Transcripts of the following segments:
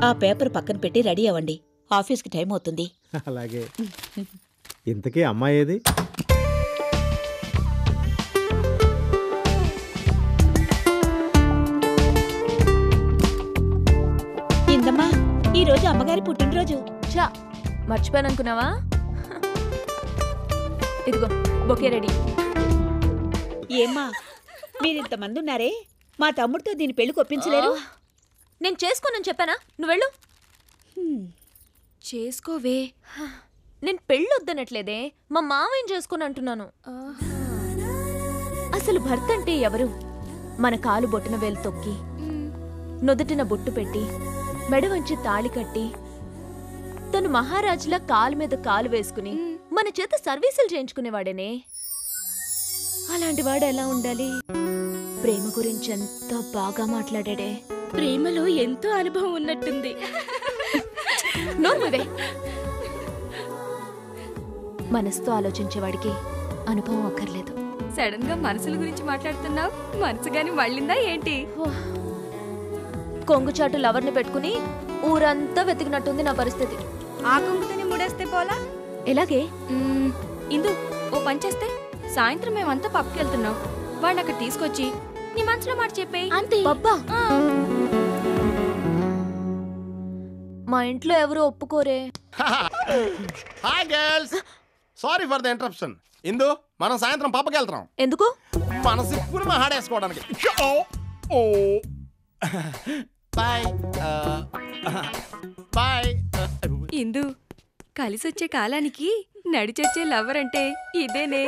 ఆ పేపర్ పక్కన పెట్టి రెడీ అవ్వండి ఆఫీస్కి టైం అవుతుంది అలాగే ఇంతకీ అమ్మాయి ఏది ఇందమ్మా ఈ రోజు అమ్మగారి పుట్టినరోజు చా మర్చిపోయాను అనుకున్నావా ఇదిగో బొకే రెడీ ఏమ్మా మీరింతమంది ఉన్నారే మా తమ్ముడితో దీని పెళ్లి కొప్పించలేరు ఆ, నేను చేసుకోనని చెప్పానా నువ్వు వెళ్ళు హ్మ్. చేసుకోవే నేను పెళ్ళి వద్దనట్లేదే మా మామయ్య చేసుకుని అంటున్నాను అసలు భర్త అంటే ఎవరు మన కాలు బొట్టున వేలు తొక్కి నుదుటిన బొట్టు పెట్టి మెడ వంచి తాళి కట్టి తను మహారాజులా కాలు మీద కాలు వేసుకుని మన చేత సర్వీసులు చేయించుకునేవాడేనే అలాంటి వాడు ఎలా ఉండాలి ప్రేమ గురించి ఎంత బాగా మాట్లాడాడే ప్రేమలో ఎంతో అనుభవం ఉన్నట్టుంది నోర్మవే మనసుతో ఆలోచించేవాడికి అనుభవం అక్కర్లేదు సడన్ గా మనసుల గురించి మాట్లాడుతున్నావు మనసు గాని మళ్ళిందా ఏంటి కొంగుచాటు లవర్ని పెట్టుకుని ఊరంతా వెతికినట్టుంది నా పరిస్థితి ఆ కొంగుతోనే ముడేస్తే పోలా ఎలాగే ఇందు ఓ పని చేస్తే సాయంత్రం మేమంతా పబ్కి వెళ్తున్నాం వాడిని అక్కడ తీసుకొచ్చి నీ మనసులో మాట చెప్పే అంతే పబ్బా మా ఇంట్లో ఎవరు ఒప్పుకోరే hi girls sorry for the interruption Indu మనం సాయంత్రం పబ్బకి వెళ్తున్నాం ఎందుకు మన సిప్పుని మహాడేసుకోవడానికి ఓ బాయ్ బాయ్ ఇందు కలిసొచ్చే కాలానికి నడిచొచ్చే లవర్ అంటే ఇదేనే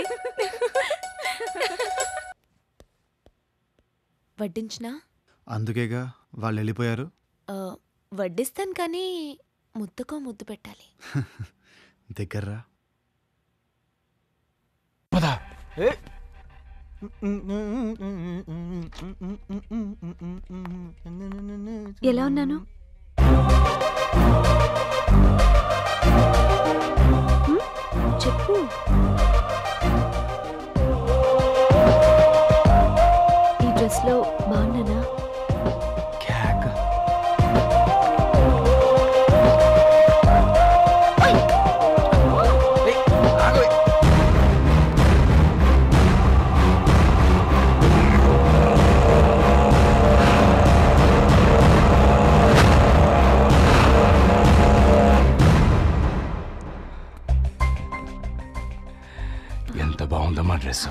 వడ్డించినా అందుకేగా వాళ్ళు వెళ్ళిపోయారు ఆ, వడ్డిస్తాను కానీ ముద్దకో ముద్దు పెట్టాలి దగ్గర్రా ఎలా ఉన్నాను హ్మ్? చెప్పు ఈ డ్రెస్ లో బాగున్నానా ఎంత బాగుందమ్మా డ్రెస్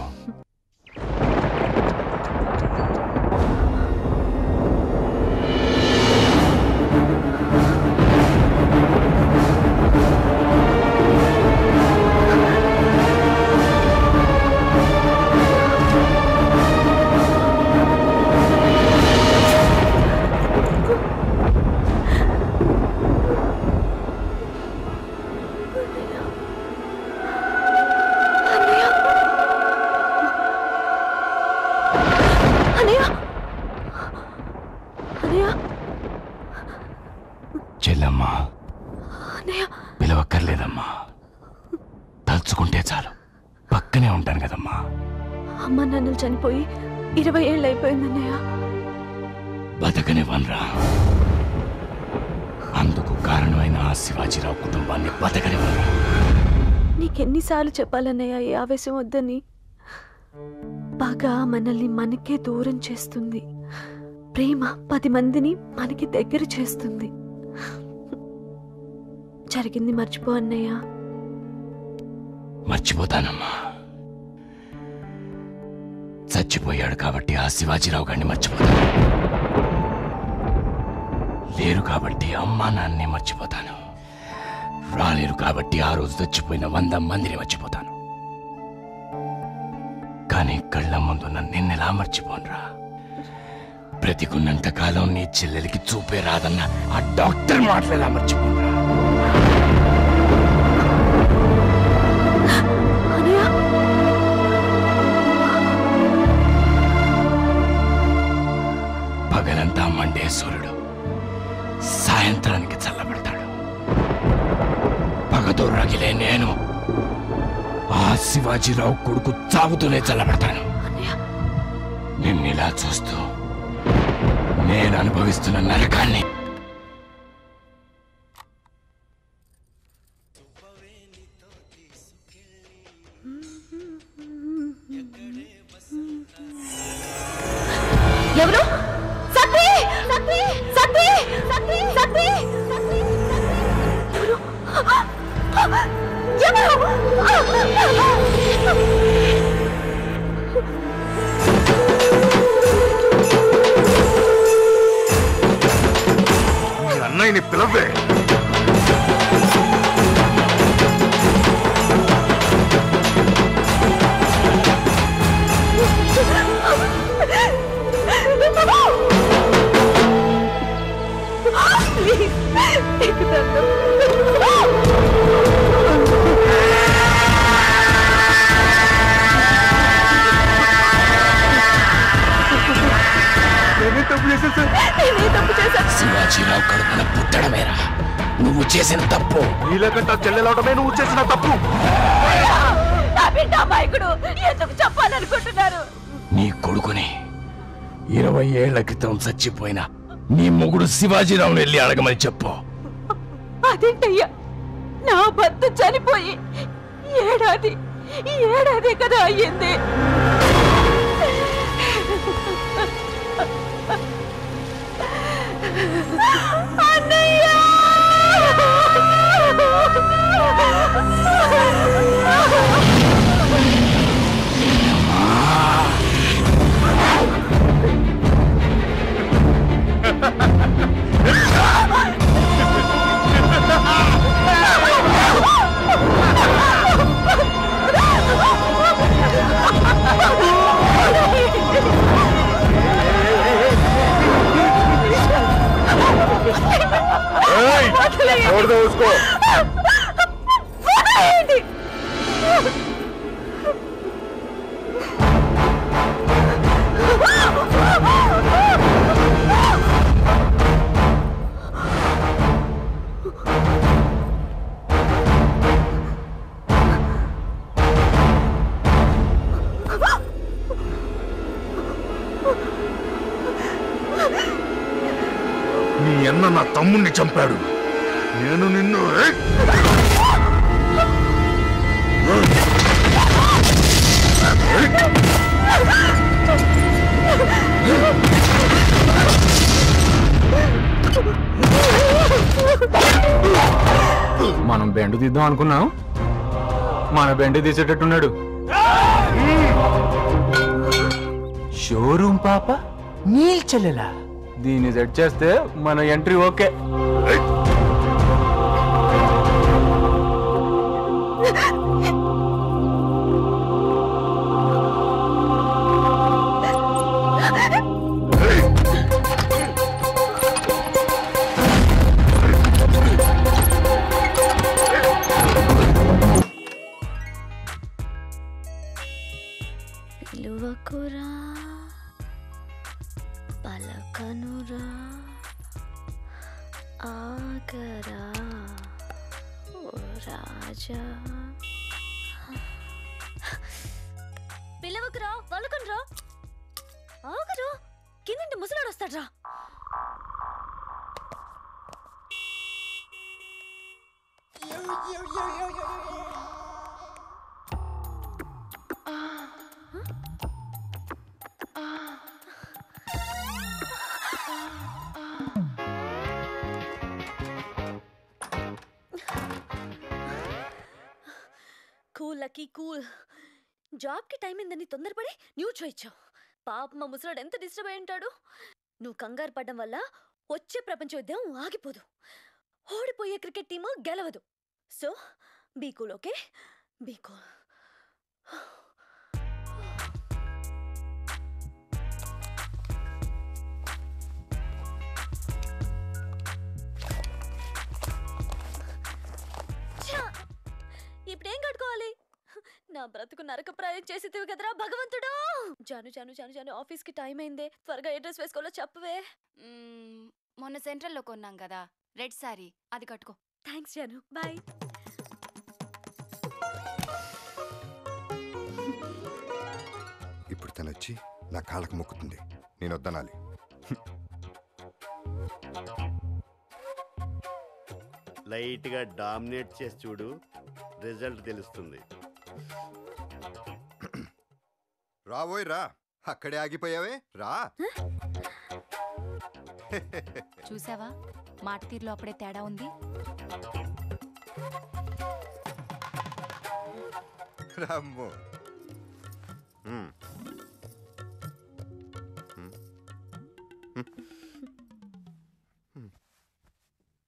అనయ్య అనయ్య చెల్లమ్మా అనయ్య పిలవక్కర్లేదమ్మా తలుచుకుంటే చాలు పక్కనే ఉంటాను కదమ్మా అమ్మ నాన్నలు చనిపోయి ఇరవై ఏళ్ళు అయిపోయింది అన్నయ్య బతకనివ్వనరా అందుకు కారణమైన ఆ శివాజీరావు కుటుంబాన్ని బతకనివ్వనరా నీకెన్నిసార్లు చెప్పాలన్నయ్య ఈ ఆవేశం వద్దని బాగా మనల్ని మనకే దూరం చేస్తుంది ప్రేమ పది మందిని మనకి దగ్గర చేస్తుంది జరిగింది మర్చిపో అన్నయ్య మర్చిపోతానమ్మా చచ్చిపోయాడు కాబట్టి ఆ శివాజీరావు గారిని మర్చిపోతాను లేరు కాబట్టి అమ్మా నాన్నే మర్చిపోతాను రాలేరు కాబట్టి ఆ రోజు చచ్చిపోయిన వంద మందిని మర్చిపోతాను కానీ కళ్ళ ముందు నన్ను నిన్నెలా మర్చిపోనురా బ్రతికున్నంత కాలం నీ చెల్లెలికి చూపే రాదన్న ఆ డాక్టర్ మాటలు ఎలా మర్చిపోనురా అన్నయ్య పగలంతా మండే సూర్యుడు సాయంత్రానికి చల్లబడతాడు పగతో రగిలే నేను ఆ శివాజీరావు కొడుకు చావుతూనే చల్లబడతాను అన్నయ్య నిన్నిలా చూస్తూ నేను అనుభవిస్తున్న నరకాన్ని అన్నయ్యని పిలవే శివాజీరావు కడుపున పుట్టడమేరా నువ్వు చేసిన తప్పు నీలకంట చెల్లెలవడమే నువ్వు చేసిన తప్పు నా బిడ్డ అమాయకుడు ఎందుకు చెప్పాలనుకుంటున్నారు నీ కొడుకుని ఇరవై ఏళ్ల క్రితం చచ్చిపోయిన నీ మొగుడు శివాజీరావుని వెళ్ళి అడగమని చెప్పు అదేంటయ్యా నా భర్త చనిపోయి ఏడాది ఏడాది కదా అయ్యింది చూసుకో నీ అన్న నా తమ్ముణ్ణి చంపాడు నేను నిన్ను ఏయ్! మనం బెండు తీద్దాం అనుకున్నాం మన బెండు తీసేటట్టున్నాడు షోరూమ్ పాప నీల్చెల్లెలా దీన్ని సెట్ చేస్తే మన ఎంట్రీ ఓకే పిలువకురా పలకనురా ఆగరా ఓ రాజా పిలవకురా పలకనురా ఆగరా కిందంటే ముసలాడు వస్తాడ్రా కూల్ లక్కీ కూల్ జాబ్కి టైం అయిందని తొందరపడి న్యూస్ ఇచ్చావు పాప మా ముసలాడు ఎంత డిస్టర్బ్ అయి ఉంటాడు నువ్వు కంగారు పడ్డం వల్ల వచ్చే ప్రపంచ యుద్ధం ఆగిపోదు ఓడిపోయే క్రికెట్ టీము గెలవదు so be cool okay be cool ఇప్పుడేం కట్టుకోవాలి నా బ్రతుకు నరక ప్రాయం చేసేదివి కదరా భగవంతుడు జాను జాను జాను జాను ఆఫీస్కి టైం అయిందే త్వరగా ఏ డ్రెస్ వేసుకోవాలో చెప్పవే మ్మ్, మొన్న సెంట్రల్లో కొన్నాం కదా రెడ్ సారీ అది కట్టుకో థ్యాంక్స్ జాను బాయ్ ఇప్పుడు తను వచ్చి నా కాళ్ళకు మొక్కుతుంది నేను వద్దనాలి లైట్ గా డామినేట్ చేసి చూడు రిజల్ట్ తెలుస్తుంది రాబోయ్ రా అక్కడే ఆగిపోయావే రా చూసావా మాట తీరులో అప్పుడే తేడా ఉంది రామ్మో ఉమ్. ఉమ్. ఉమ్.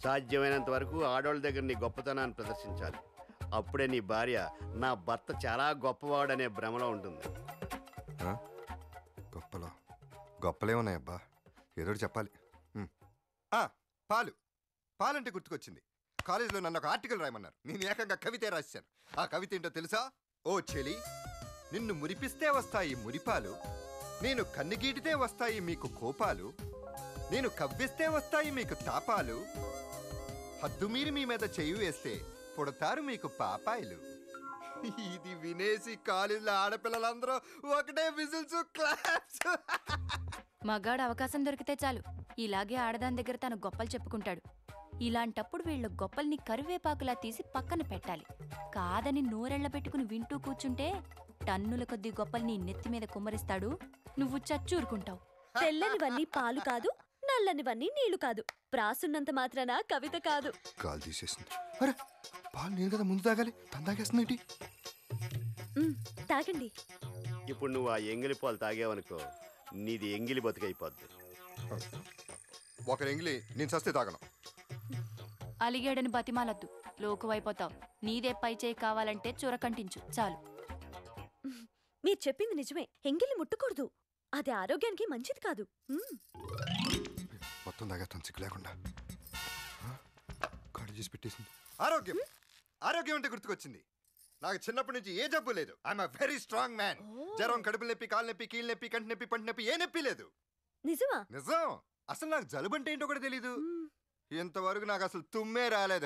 సాధ్యమైనంత వరకు ఆడవాళ్ళ దగ్గర నీ గొప్పతనాన్ని ప్రదర్శించాలి అప్పుడే నీ భార్య నా భర్త చాలా గొప్పవాడనే భ్రమలో ఉంటుంది ఆ? గొప్పలో గొప్పలే ఉన్నాయబ్బా ఏదో ఒకటి చెప్పాలి ఉమ్. ఆ, పాలు పాలంటే గుర్తుకొచ్చింది కాలేజీలో నన్ను ఒక ఆర్టికల్ రాయమన్నారు నేను ఏకంగా కవితే రాశాను ఆ కవిత ఏంటో తెలుసా ఓ చెలి నిన్ను మురిపిస్తే వస్తాయి మురిపాలు నేను కన్నుగీటితే వస్తాయి మీకు కోపాలు నేను కవ్విస్తే వస్తాయి మీకు తాపాలు హద్దు మీరి మీ మీద చెయ్యి వేస్తే పుడతారు మీకు పాపాయిలు ఇది వినేసి కాలేజీలో ఆడపిల్లలందరూ ఒకటే విజిల్స్ క్లాప్స్ మగాడు అవకాశం దొరికితే చాలు ఇలాగే ఆడదాని దగ్గర తన గొప్పలు చెప్పుకుంటాడు ఇలాంటప్పుడు వీళ్ళ గొప్పల్ని కరివేపాకులా తీసి పక్కన పెట్టాలి కాదని నోరెళ్ల పెట్టుకుని వింటూ కూర్చుంటే టన్నుల కొద్ది గొప్పల్ని నెత్తి మీద కుమ్మరిస్తాడు నువ్వు చచ్చూరుకుంటావు తెల్లనివన్నీ పాలు కాదు నల్లనివన్నీ నీళ్లు కాదు ప్రాసున్నంత మాత్రాన కవిత కాదు కాలు తీసేసింది అరే పాలు నేను కదా ముందు తాగాలి తను తాగేస్తుందేంటి మ్, తాగండి ఇప్పుడు నువ్వు ఆ ఎంగిలి పాలు తాగావనుకో నీది ఎంగిలి బతుకైపోద్ది ఒకరు ఎంగిలి నేను సస్తే తాగను అలిగాడని బతిమాలద్దు లోకువైపోతావు నీదే పై చేయి కావాలంటే చురకంటించు చాలు మీరు చెప్పింది నిజమే ఎంగిలి ముట్టకూడదు అది ఆరోగ్యానికి మంచిది కాదు మ్, మొత్తం తాగేస్తాను సిగ్గు లేకుండా ఆ? కాళ్ళు చేసి పెట్టేసింది ఆరోగ్యం ఆరోగ్యం అంటే గుర్తుకొచ్చింది నాకు చిన్నప్పటి నుంచి ఏ జబ్బు లేదు ఐఎమ్ వెరీ స్ట్రాంగ్ మ్యాన్ జ్వరం కడుపు నొప్పి కాలు నొప్పి కీళ్ళ నొప్పి కంటి నొప్పి పంటి నొప్పి ఏ నొప్పి లేదు నిజమా నిజం అసలు నాకు జలుబు అంటే ఏంటో కూడా తెలీదు ఇంతవరకు నాకు అసలు తుమ్మే రాలేదు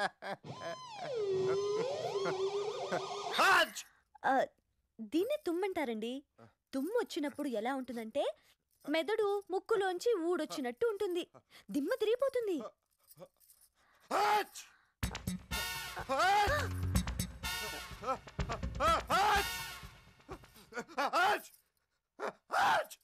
హాచ్! ఆ, దీన్నే తుమ్మంటారండి తుమ్ము వచ్చినప్పుడు ఎలా ఉంటుందంటే మెదడు ముక్కులోంచి ఊడొచ్చినట్టు ఉంటుంది దిమ్మ తిరిగిపోతుంది హాచ్! హాచ్! హాచ్! హాచ్! హాచ్!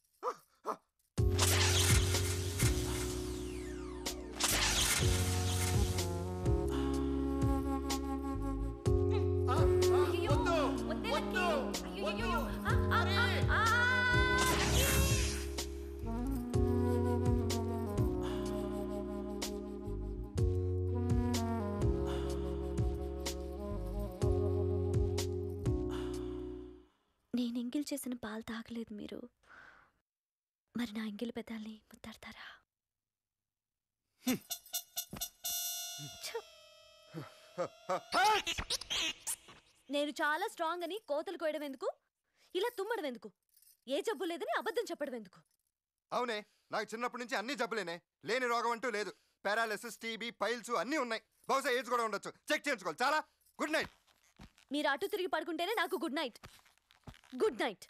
నేను ఎంగిల్ చేసిన పాలు తాగలేదు మీరు మరి నా ఎంగిల్ పెదాల్ని ముద్దాడతారా ఛ! నేను చాలా స్ట్రాంగ్ అని కోతలు కోయడం ఎందుకు ఇలా తుమ్మడం ఎందుకు ఏ జబ్బు లేదని అబద్ధం చెప్పడం ఎందుకు అవునే నాకు చిన్నప్పటి నుంచి అన్ని జబ్బులేనే లేని రోగం అంటూ లేదు పారాలిసిస్ టీబీ పైల్స్ అన్నీ ఉన్నాయి బహుశా ఏజ్ కూడా ఉండొచ్చు చెక్ చేయించుకోవాలి చాలా గుడ్ నైట్ మీరు అటు తిరిగి పడుకుంటేనే నాకు గుడ్ నైట్ గుడ్ నైట్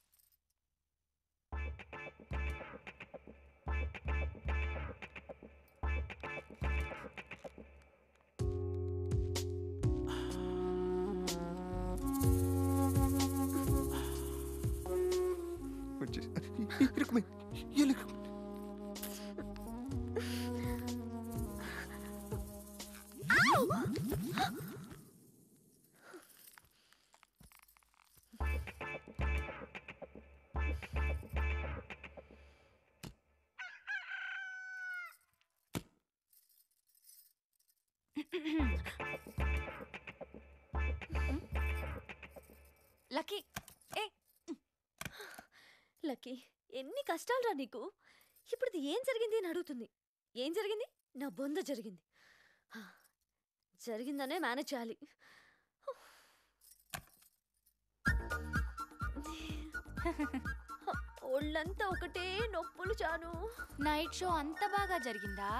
వచ్చేసి ఇరుక్కుపోయి. ఇరుక్కు. లక్కీ ఏ లక్కీ ఎన్ని కష్టాలురా నీకు ఇప్పుడు ఇది ఏం జరిగింది అని అడుగుతుంది ఏం జరిగింది నా బొంద జరిగింది హా, జరిగిందనే మేనేజ్ చేయాలి ఒళ్ళంతా ఒకటే నొప్పులు చాను నైట్ షో అంత బాగా జరిగిందా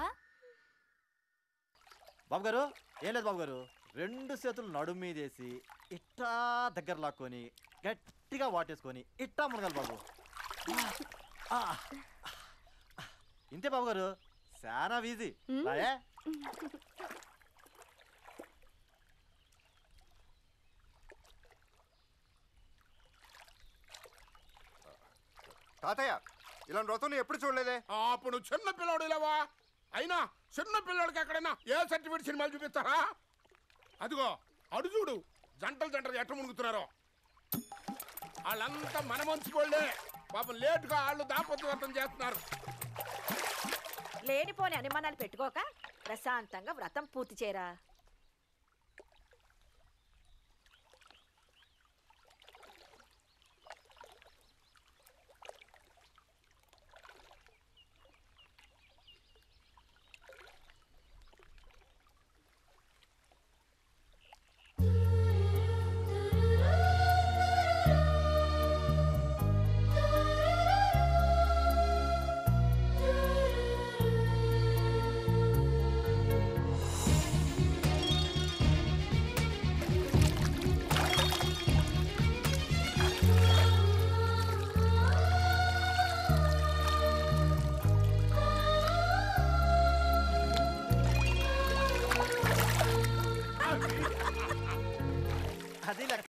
బాబు గారు ఏం లేదు బాబు గారు రెండు చేతులు నడుము మీదేసి ఇట్టా దగ్గర లాక్కొని గట్టిగా వాటేసుకొని ఇట్టా మునగాలి బాబు ఆ, ఆ. ఇంతే బాబు గారు చాలా ఈజీ రాయే తాతయ్య ఇలాంటి వ్రతం నేను ఎప్పుడు చూడలేదే అప్పుడు చిన్న పిల్లోడు లేవా అయినా చిన్న పిల్లోడికి ఎక్కడైనా ఏ సర్టిఫికేట్ సినిమాలు చూపిస్తారా అదిగో అడు చూడు జంటలు జంటలు ఎట్ట మునుగుతున్నారో వాళ్ళంతా మన మంచుకోళ్ళే పాపం లేటుగా వాళ్ళు దాపత్య వ్రతం చేస్తున్నారు లేనిపోని అనుమానాలు పెట్టుకోక ప్రశాంతంగా వ్రతం పూర్తి చేయరా అది లెక్క